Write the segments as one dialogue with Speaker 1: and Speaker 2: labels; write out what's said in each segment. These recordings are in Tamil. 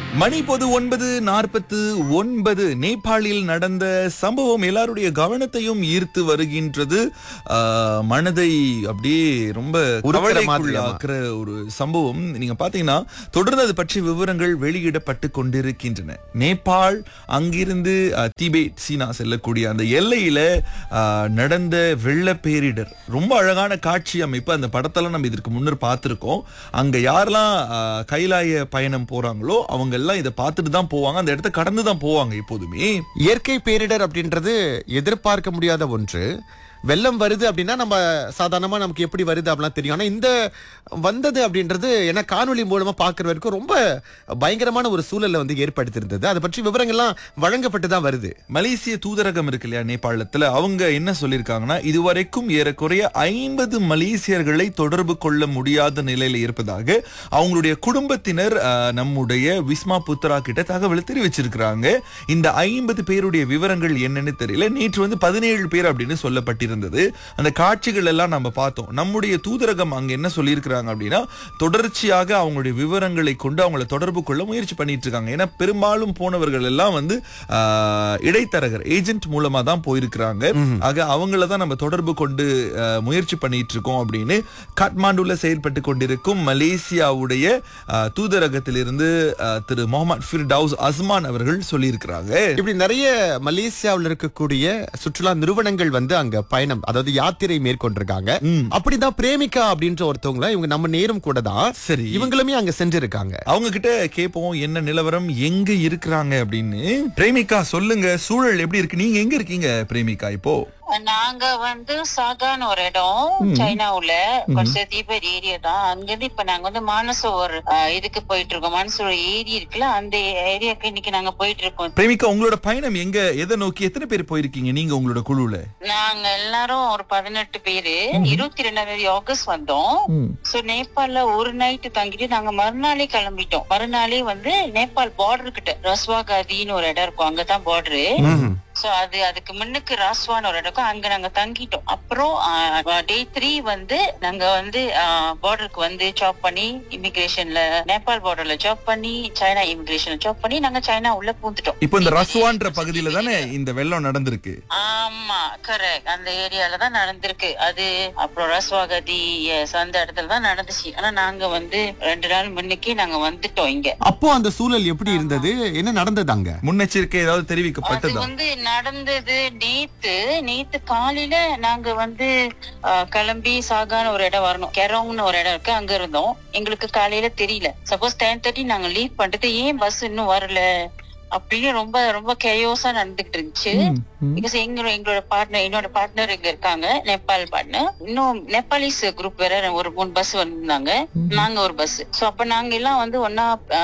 Speaker 1: மணி பொது ஒன்பது நாற்பத்து ஒன்பது நேபாளில் நடந்த சம்பவம் எல்லாருடைய கவனத்தையும் ஈர்த்து வருகின்றது ஆஹ், மனதை அப்படியே ரொம்ப
Speaker 2: உருக்குற மாதிரியாமா?
Speaker 1: கவலைக்குள்ளாக்குற ஒரு சம்பவம் நீங்க பாத்தீங்கன்னா தொடர்ந்து அது பற்றி விவரங்கள் வெளியிடப்பட்டு கொண்டிருக்கின்றன நேபாள் அங்கிருந்து அஹ், திபெத் சீனா செல்லக்கூடிய அந்த எல்லையில ஆஹ், நடந்த வெள்ள பேரிடர் ரொம்ப அழகான காட்சி அமைப்பு அந்த படத்தெல்லாம் நம்ம இதற்கு முன்னர் பார்த்திருக்கோம் அங்க யாரெல்லாம் ஆஹ், கைலாய பயணம் போறாங்களோ அவங்க எல்லாம் இதை பார்த்துட்டு தான் போவாங்க அந்த இடத்த கடந்து தான் போவாங்க எப்போதுமே
Speaker 2: இயற்கை பேரிடர் அப்படின்றது எதிர்பார்க்க முடியாத ஒன்று வெள்ளம் வருது அப்படின்னா நம்ம சாதாரணமா நமக்கு எப்படி வருது அப்படிலாம் தெரியும் ஆனா இந்த வந்தது அப்படின்றது ஏன்னா காணொளி மூலமா பார்க்குற வரைக்கும் ரொம்ப பயங்கரமான ஒரு சூழலை வந்து ஏற்படுத்தியிருந்தது அதை பற்றி விவரங்கள்லாம் வழங்கப்பட்டு தான் வருது
Speaker 1: மலேசிய தூதரகம் இருக்கு இல்லையா நேபாளத்துல அவங்க என்ன சொல்லியிருக்காங்கன்னா இதுவரைக்கும் ஏறக்குறைய ஐம்பது மலேசியர்களை தொடர்பு கொள்ள முடியாத நிலையில இருப்பதாக அவங்களுடைய குடும்பத்தினர் அஹ், நம்முடைய விஸ்மா புத்ரா கிட்ட தகவல் தெரிவிச்சிருக்கிறாங்க இந்த ஐம்பது பேருடைய விவரங்கள் என்னன்னு தெரியல நேற்று வந்து பதினேழு பேர் அப்படின்னு சொல்லப்பட்டிருந்தது அந்த காட்சிகள் எல்லாம் நம்ம பார்த்தோம் நம்முடைய தூதரகம் அங்க என்ன சொல்லியிருக்கிறாங்க அப்படின்னா தொடர்ச்சியாக அவங்களுடைய விவரங்களை கொண்டு அவங்கள தொடர்பு கொள்ள முயற்சி பண்ணிட்டு இருக்காங்க ஏன்னா பெரும்பாலும் போனவர்கள் எல்லாம் வந்து ஆஹ், இடைத்தரகர் ஏஜென்ட் மூலமா தான் போயிருக்கிறாங்க ஆக அவங்கள தான் நம்ம தொடர்பு கொண்டு ஆஹ், முயற்சி பண்ணிட்டு இருக்கோம் அப்படின்னு காட்மாண்டுல செயல்பட்டு கொண்டிருக்கும் மலேசியாவுடைய ஆஹ், தூதரகத்திலிருந்து ஆஹ், திரு முகமது ஃபிர்டவுஸ் அஸ்மான் அவர்கள் சொல்லியிருக்கிறாங்க
Speaker 2: இப்படி நிறைய மலேசியாவில் இருக்கக்கூடிய சுற்றுலா நிறுவனங்கள் வந்து அங்க பயணம் அதாவது யாத்திரை மேற்கொண்டிருக்காங்க அப்படிதான் பிரேமிகா அப்படின்ற ஒருத்தவங்கள இவங்க நம்ம நேரும் கூட தான்
Speaker 1: சரி.
Speaker 2: இவங்களுமே அங்க சென்றிருக்காங்க
Speaker 1: அவங்க கிட்ட கேட்போம் என்ன நிலவரம் எங்க இருக்கிறாங்க அப்படின்னு பிரேமிகா சொல்லுங்க சூழல் எப்படி இருக்கு நீங்க எங்க இருக்கீங்க பிரேமிகா இப்போ
Speaker 3: நாங்க வந்து சாகான்னு ஒரு இடம் சைனாவுல கொஞ்சம் தீபர் ஏரியா தான் அங்கிருந்து இப்ப நாங்க வந்து மானசோர் அஹ், இதுக்கு போயிட்டு இருக்கோம் மானசோர் ஏரி இருக்குல்ல அந்த ஏரியாக்கு இன்னைக்கு நாங்க போயிட்டு இருக்கோம்
Speaker 1: பிரேமிகா உங்களோட பயணம் எங்க எதை நோக்கி எத்தனை பேர் போயிருக்கீங்க நீங்க உங்களோட குழுல
Speaker 3: நாங்க எல்லாரும் ஒரு பதினெட்டு பேரு இருபத்தி ரெண்டாம் தேதி ஆகஸ்ட் வந்தோம் சோ நேபாள்ல ஒரு நைட் தங்கிட்டு நாங்க மறுநாளே கிளம்பிட்டோம் மறுநாளே வந்து நேபாள் பார்டர் கிட்ட ரஸ்வாகாதின்னு ஒரு இடம் இருக்கும் அங்கதான் பார்டரு சோ அது அதுக்கு முன்னுக்கு ராஸ்வான்னு ஒரு இடம் இருக்கும் அங்க நாங்க தங்கிட்டோம் அப்புறம் டே த்ரீ வந்து நாங்க வந்து பார்டருக்கு வந்து சாப் பண்ணி இமிகிரேஷன்ல நேபாள் பார்டர்ல சாப் பண்ணி சைனா இமிகிரேஷன்ல சாப் பண்ணி நாங்க சைனா உள்ள பூந்துட்டோம்
Speaker 1: இப்போ இந்த ரஸ்வான்ற பகுதியில தானே இந்த வெள்ளம் நடந்திருக்கு
Speaker 3: ஆமா கரெக்ட் அந்த ஏரியால தான் நடந்திருக்கு அது அப்புறம் ரஸ்வாகதி yes, அந்த இடத்துல தான் நடந்துச்சு ஆனா நாங்க வந்து ரெண்டு நாள் முன்னுக்கே நாங்க வந்துட்டோம் இங்க
Speaker 2: அப்போ அந்த சூழல் எப்படி இருந்தது என்ன நடந்தது அங்க
Speaker 1: முன்னெச்சரிக்கை ஏதாவது
Speaker 3: அது
Speaker 1: தெரிவிக்கப்பட்டதா
Speaker 3: வந்து நடந்தது நேத்து நேத்து காலையில நாங்க வந்து அஹ், கிளம்பி சாகான ஒரு இடம் வரணும் கெரோங்னு ஒரு இடம் இருக்கு அங்க இருந்தோம் எங்களுக்கு காலையில தெரியல சப்போஸ் டென் தேர்ட்டி நாங்க லீவ் பண்ணிட்டு ஏன் பஸ் இன்னும் வரல அப்படின்னு ரொம்ப ரொம்ப கேயோஸா நடந்துகிட்டு இருந்துச்சு பிகாஸ் எங்களோட எங்களோட பார்ட்னர் என்னோட பார்ட்னர் இங்க இருக்காங்க நேபாள் பார்ட்னர் இன்னும் நேபாளிஸ் குரூப் வேற ஒரு மூணு பஸ் வந்திருந்தாங்க நாங்க ஒரு பஸ் சோ அப்ப நாங்க எல்லாம் வந்து ஒன்னா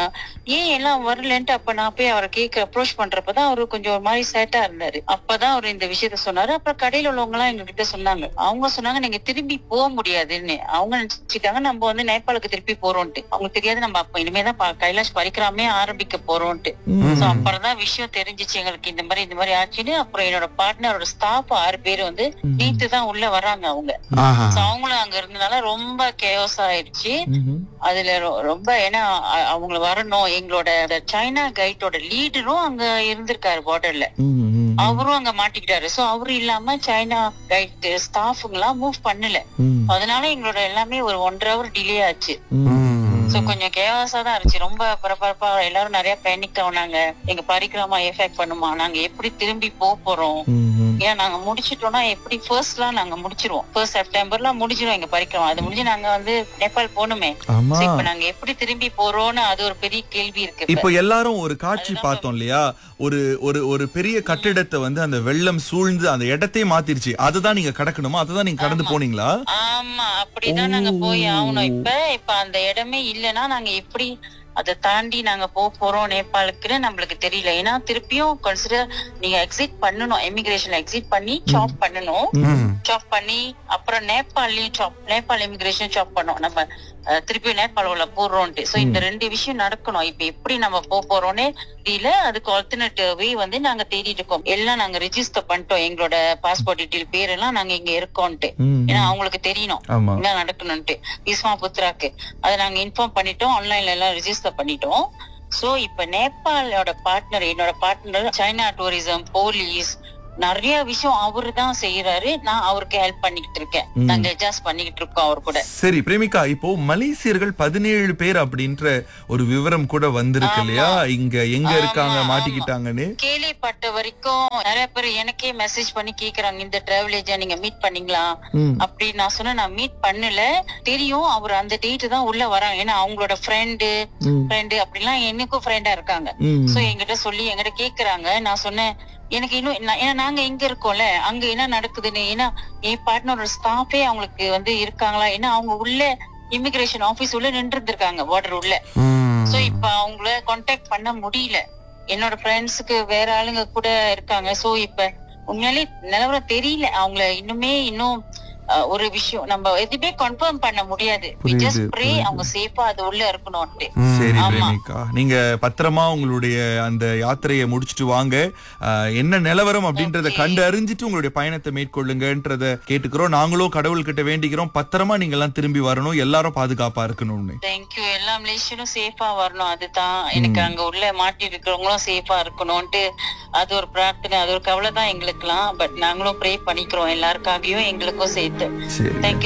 Speaker 3: ஏன் எல்லாம் வரலன்ட்டு அப்ப நான் போய் அவரை கேட்க அப்ரோச் பண்றப்பதான் அவரு கொஞ்சம் ஒரு மாதிரி சேட்டா இருந்தாரு அப்பதான் அவர் இந்த விஷயத்த சொன்னாரு அப்புறம் கடையில உள்ளவங்க எல்லாம் எங்க கிட்ட சொன்னாங்க அவங்க சொன்னாங்க நீங்க திரும்பி போக முடியாதுன்னு அவங்க நினைச்சிட்டாங்க நம்ம வந்து நேபாளுக்கு திருப்பி போறோம்ட்டு அவங்களுக்கு தெரியாது நம்ம அப்ப இனிமேதான் ப- கைலாஷ் பரிக்கிறாமே ஆரம்பிக்க போறோம்ட்டு சோ அப்புறம் தான் விஷயம் தெரிஞ்சுச்சு எங்களுக்கு இந்த மாதிரி இந்த மாதிரி ஆச்சுன்னு அப்புறம் என்னோட பார்ட்னரோட ஸ்டாஃப் ஆறு பேர் வந்து நேத்து தான் உள்ள வராங்க அவங்க
Speaker 2: ஆஹா.
Speaker 3: So அவங்களும் அங்க இருந்தனால ரொம்ப கேஸ் ஆயிடுச்சு அதுல ரொ- ரொம்ப ஏன்னா அ- அவங்க வரணும் எங்களோட அந்த சைனா கைட்டோட லீடரும் அங்க இருந்திருக்காரு பார்டர்ல அவரும் அங்க மாட்டிக்கிட்டாரு சோ அவரு இல்லாம சைனா கைட் ஸ்டாஃபுங்க எல்லாம் மூவ் பண்ணல அதனால எங்களோட எல்லாமே ஒரு ஒன்றரை ஹவர் டிலே ஆச்சு சோ கொஞ்சம் கேவஸா தான் இருந்துச்சு ரொம்ப பரபரப்பா எல்லாரும் நிறைய பேனிக் ஆனாங்க எங்க பரிக்கிரமா எஃபெக்ட் பண்ணுமா நாங்க எப்படி திரும்பி போக போறோம் ஏன்னா நாங்க முடிச்சிட்டோம்னா எப்படி ஃபர்ஸ்ட்லாம் நாங்க முடிச்சிருவோம் ஃபர்ஸ்ட் செப்டம்பர்லாம் முடிச்சிருவோம் எங்க பரிக்கிரமா அது முடிஞ்சு நாங்க வந்து நேபாள் போகணுமே
Speaker 1: ஆமா
Speaker 3: So, இப்ப நாங்க எப்படி திரும்பி போறோம்னு அது ஒரு பெரிய கேள்வி இருக்கு இப்ப.
Speaker 1: இப்போ எல்லாரும் ஒரு காட்சி பார்த்தோம் இல்லையா ஒரு ஒரு ஒரு பெரிய கட்டிடத்தை வந்து அந்த வெள்ளம் சூழ்ந்து அந்த இடத்தையே மாத்திருச்சு அதுதான் நீங்க கடக்கணுமா அதுதான் நீங்க கடந்து போனீங்களா
Speaker 3: ஆமா அப்படிதான் நாங்க போய் ஆகணும் இப்ப இப்ப அந்த இடமே இல்லைன்னா நாங்க எப்படி அதை தாண்டி நாங்க போக போறோம் நேபாளுக்குன்னு நம்மளுக்கு தெரியல ஏன்னா திருப்பியும் கன்சிடர் நீங்க எக்ஸிட் பண்ணணும் இமிகிரேஷன்ல எக்ஸிட் பண்ணி சாப் பண்ணணும் சாப் பண்ணி அப்புறம் நேபாளையும் சாப் நேபாள் இமிகிரேஷன் சாப் பண்ணோம் நம்ம அஹ், திருப்பி நேபாள் உள்ள போறோம்ட்டு சோ இந்த ரெண்டு விஷயம் நடக்கணும் இப்ப எப்படி நம்ம போக போறோம்னே தெரியல அதுக்கு ஆல்டர்னேட்டிவ் வே வந்து நாங்க தேடிட்டு இருக்கோம் எல்லாம் நாங்க ரெஜிஸ்டர் பண்ணிட்டோம் எங்களோட பாஸ்போர்ட் டீட்டெயில் பேர் எல்லாம் நாங்க இங்க இருக்கோம்ட்டு ஏன்னா அவங்களுக்கு தெரியணும்
Speaker 1: ஆமா
Speaker 3: என்ன நடக்கணும்ட்டு விஸ்மா புத்ராக்கு அதை நாங்க இன்ஃபார்ம் பண்ணிட்டோம் ஆன்லைன்ல எல்லாம் ரெஜிஸ்டர் பண்ணிட்டோம் சோ இப்ப நேபாளோட பார்ட்னர் என்னோட பார்ட்னர் சைனா டூரிசம் போலீஸ் நிறைய விஷயம் அவரு தான் செய்யறாரு நான் அவருக்கு ஹெல்ப் பண்ணிக்கிட்டு இருக்கேன்
Speaker 1: ம்.
Speaker 3: நாங்க அட்ஜஸ்ட் பண்ணிக்கிட்டு இருக்கோம் அவர் கூட
Speaker 1: சரி பிரேமிகா இப்போ மலேசியர்கள் பதினேழு பேர் அப்படின்ற ஒரு விவரம் கூட வந்திருக்கு
Speaker 3: ஆமா.
Speaker 1: இல்லையா இங்க எங்க
Speaker 3: ஆமா,
Speaker 1: இருக்காங்க
Speaker 3: ஆமா.
Speaker 1: மாட்டிக்கிட்டாங்கன்னு
Speaker 3: கேள்விப்பட்ட வரைக்கும் நிறைய பேர் எனக்கே மெசேஜ் பண்ணி கேக்குறாங்க இந்த டிராவல் ஏஜென்ட் நீங்க மீட் பண்ணீங்களா
Speaker 1: ம்.
Speaker 3: அப்படி நான் சொன்னேன் நான் மீட் பண்ணல தெரியும் அவர் அந்த டேட் தான் உள்ள வராங்க ஏன்னா அவங்களோட ஃப்ரெண்டு
Speaker 1: ம்.
Speaker 3: ஃப்ரெண்டு அப்படிலாம் எனக்கும் ஃப்ரெண்டா இருக்காங்க
Speaker 1: ம்.
Speaker 3: சோ என்கிட்ட சொல்லி என்கிட்ட கேக்குறாங்க நான் சொன்னேன் எனக்கு இன்னும் நான்- ஏன்னா நாங்க எங்க இருக்கோம்ல அங்க என்ன நடக்குதுன்னு ஏன்னா என் பார்ட்னரோட ஸ்டாஃபே அவங்களுக்கு வந்து இருக்காங்களா ஏன்னா அவங்க உள்ள இமிகிரேஷன் ஆபீஸ் உள்ள நின்று இருந்திருக்காங்க பார்டர் உள்ள
Speaker 2: ம்.
Speaker 3: சோ இப்ப அவங்கள கான்டாக்ட் பண்ண முடியல என்னோட ஃப்ரெண்ட்ஸுக்கு வேற ஆளுங்க கூட இருக்காங்க சோ இப்ப உண்மையாலே நிலவரம் தெரியல அவங்கள இன்னுமே இன்னும் அஹ், ஒரு விஷயம் நம்ம எதுவுமே கன்ஃபார்ம் பண்ண முடியாது
Speaker 1: புரியுது,
Speaker 3: ஜஸ்ட் ப்ரே
Speaker 1: புரியுது.
Speaker 3: அவங்க சேஃபா அது உள்ள இருக்கணும்ட்டு
Speaker 1: சரி
Speaker 3: ஆமா.
Speaker 1: பிரேமிகா நீங்க பத்திரமா உங்களுடைய அந்த யாத்திரையை முடிச்சிட்டு வாங்க ஆஹ், என்ன நிலவரம் அப்படின்றத
Speaker 3: Okay.
Speaker 1: கண்டு அறிஞ்சிட்டு உங்களுடைய பயணத்தை மேற்கொள்ளுங்கன்றத கேட்டுக்கிறோம் நாங்களும் கடவுள்கிட்ட வேண்டிக்கிறோம் பத்திரமா நீங்க எல்லாம் திரும்பி வரணும் எல்லாரும் பாதுகாப்பா இருக்கணும்னு
Speaker 3: தேங்க்யூ எல்லா மலேசியனும் சேஃபா வரணும் அதுதான் எனக்கு அங்க உள்ள மாட்டி இருக்கிறவங்களும் சேஃபா இருக்கணும்ட்டு அது ஒரு பிரார்த்தனை அது ஒரு கவலை தான் எங்களுக்குலாம் பட் நாங்களும் ப்ரே பண்ணிக்கிறோம் எல்லாருக்காகவும் எங்களுக்கும் சேர்த்து
Speaker 1: சரி
Speaker 3: தேங்க்யூ